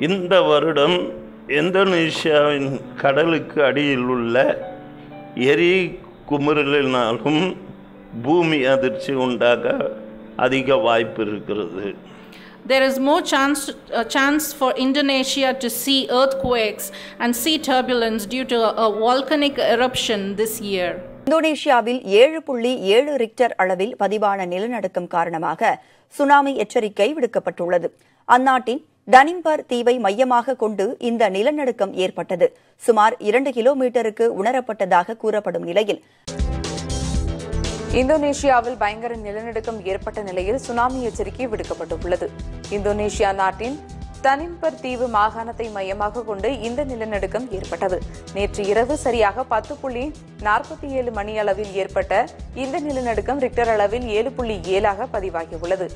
இந்த வருடம் இந்தோனேஷியாவின் கடலுக்கு அடியில் உள்ள எரி குமுறலினாலும் பூமி அதிர்ச்சி உண்டாக அதிக வாய்ப்பு இருக்கிறது There is more chance, a chance for Indonesia to see earthquakes and sea turbulence due to a, a volcanic eruption this year. இந்தோனேஷியாவில் ஏழு புள்ளி ஏழு ரிக்டர் அளவில் பதிவான நிலநடுக்கம் காரணமாக சுனாமி எச்சரிக்கை விடுக்கப்பட்டுள்ளது அந்நாட்டின் டனிம்பர் தீவை மையமாக கொண்டு இந்த நிலநடுக்கம் ஏற்பட்டது சுமார் இரண்டு கிலோமீட்டருக்கு உணரப்பட்டதாக கூறப்படும் நிலையில் இந்தோனேஷியாவில் பயங்கர நிலநடுக்கம் ஏற்பட்ட நிலையில் சுனாமி எச்சரிக்கை விடுக்கப்பட்டுள்ளது இந்தோனேஷியா நாட்டின் தனிம்பர் தீவு மாகாணத்தை மையமாக கொண்டு இந்த நிலநடுக்கம் ஏற்பட்டது நேற்று இரவு சரியாக பத்து புள்ளி நாற்பத்தி ஏழு மணி அளவில் ஏற்பட்ட இந்த நிலநடுக்கம் ரிக்டர் அளவில் ஏழு புள்ளி ஏழாக பதிவாகியுள்ளது